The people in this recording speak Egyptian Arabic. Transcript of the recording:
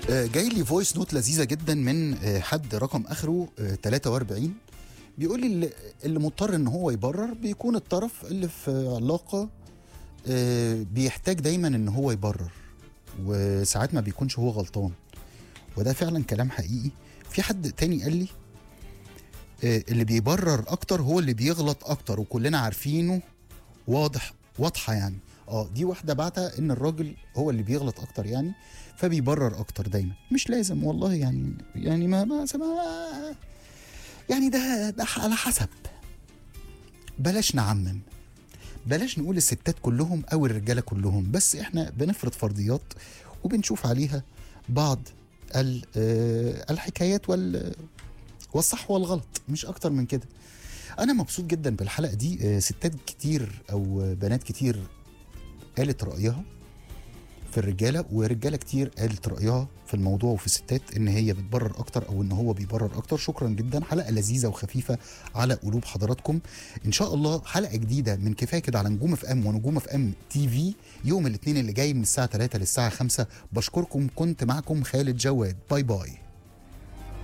آه، جاي لي فويس نوت لذيذه جدا من آه، حد رقم اخره آه، 43 بيقول لي اللي- اللي مضطر ان هو يبرر بيكون الطرف اللي في علاقه آه، بيحتاج دايما ان هو يبرر وساعات ما بيكونش هو غلطان وده فعلا كلام حقيقي في حد تاني قال لي آه، اللي بيبرر اكتر هو اللي بيغلط اكتر وكلنا عارفينه واضح واضحه يعني اه دي واحده بعتها ان الراجل هو اللي بيغلط اكتر يعني فبيبرر اكتر دايما مش لازم والله يعني يعني ما ما, ما يعني ده ده على حسب بلاش نعمم بلاش نقول الستات كلهم او الرجاله كلهم بس احنا بنفرض فرضيات وبنشوف عليها بعض ال- آه، الحكايات وال والصح والغلط مش اكتر من كده انا مبسوط جدا بالحلقه دي آه، ستات كتير او بنات كتير قالت رايها في الرجاله ورجاله كتير قالت رايها في الموضوع وفي الستات ان هي بتبرر اكتر او ان هو بيبرر اكتر شكرا جدا حلقه لذيذه وخفيفه على قلوب حضراتكم ان شاء الله حلقه جديده من كفايه كده على نجوم اف ام ونجوم اف ام تي في يوم الاثنين اللي جاي من الساعه 3 للساعه 5 بشكركم كنت معكم خالد جواد باي باي